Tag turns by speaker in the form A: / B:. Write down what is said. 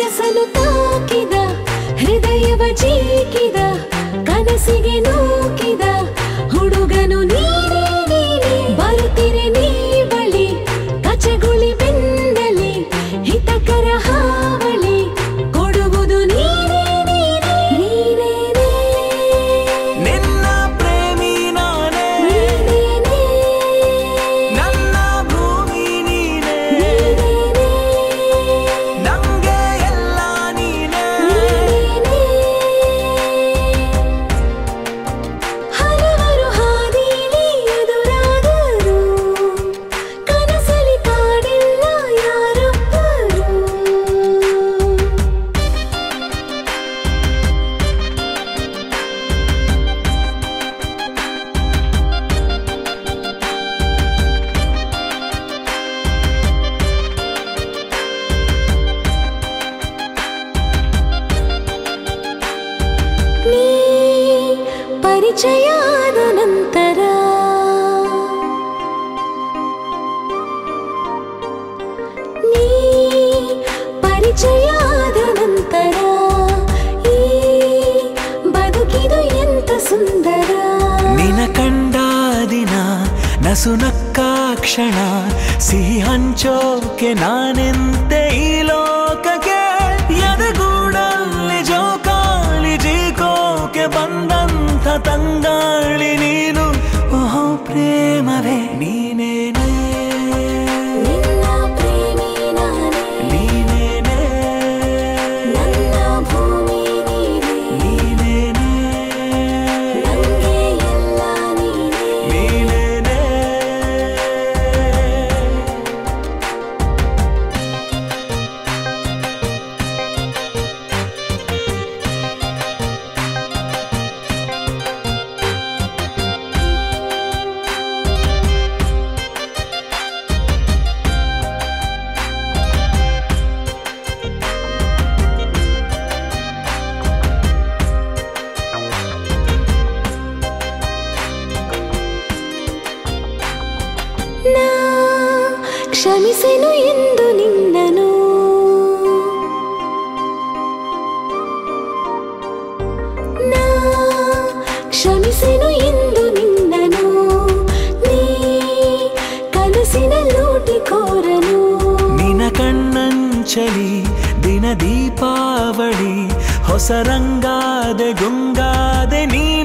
A: ಮನಸ್ಸನ್ನು ತಾಕಿದ ಹೃದಯವ ಜೀಕಿದ ಕನಸಿಗೆ ನೂಕಿದ ಹುಡುಗನು ನೀನೇ ನೀನೇ ಬರುತ್ತಿರೆ ನೀ ಬಳಿ ಕಚಗುಳಿ ಬೆನ್ನಲಿ ಹಿತಕರ ಹಾವಳಿ ಕೊಡುವುದು ನೀನೇ ನೀನೇ ನೀನೇನೇ
B: ನಿನ್ನ ಪ್ರೇಮಿ ನಾನೇ
A: ನೀನೇನೇ
B: ನನ್ನ ಭೂಮಿ ನೀನೇ
A: ನೀನೇನೇ
B: ನಂಗೆ ಎಲ್ಲ ನೀನೇ
A: ಹಲವರು ಹಾದಿಲಿ ಎದುರಾದರು ಕನಸಲಿ ಕಾಡಿಲ್ಲ ಯಾರೊಬ್ಬರು ನೀ ಪರಿಚಯ ಆದ ನಂತರ ನೀ ಪರಿಚಯ ಆದ ನಂತರ ಈ ಬದುಕಿದು ಎಂತ ಸುಂದರ
B: ನಿನ ಕಂಡ ದಿನ ನಸುನಕ್ಕ ಕ್ಷಣ ಸಿಹಿ ಹಂಚೋಕೆ ನಾನೆಂತೆ ಈ ಲೋಕಕ್ಕೆ ಎದೆಗೂಡಲ್ಲಿ ಜೋಕಾಲಿ ಜೀಕೋಕೆ ಬಂದಂಥ ತಂಗಾಳಿ ನೀನು ಓಹೋ ಪ್ರೇಮವೇ ನೀನೇನೇ
A: ನಿನ್ನ ಪ್ರೇಮಿ ನಾನೇ
B: ನೀನೇನೇ
A: ನನ್ನ ಭೂಮಿ ನೀನೇ
B: ನೀನೇನೇ
A: ನಂಗೆ ಎಲ್ಲ ನೀನೇ
B: ನೀನೇನೇ
A: ನಾ ಕ್ಷಮಿಸೆನು ಎಂದು ನಿನ್ನನು ನಾ ಕ್ಷಮಿಸೆನು ಎಂದು ನಿನ್ನನು ನೀ ಕನಸಿನ ಲೂಟಿಕೋರನು
B: ನಿನ ಕಣ್ಣಂಚಲಿ ದಿನ ದೀಪಾವಳಿ ಹೊಸ ರಂಗಾದೆ ಗುಂಗಾದೆ ನೀ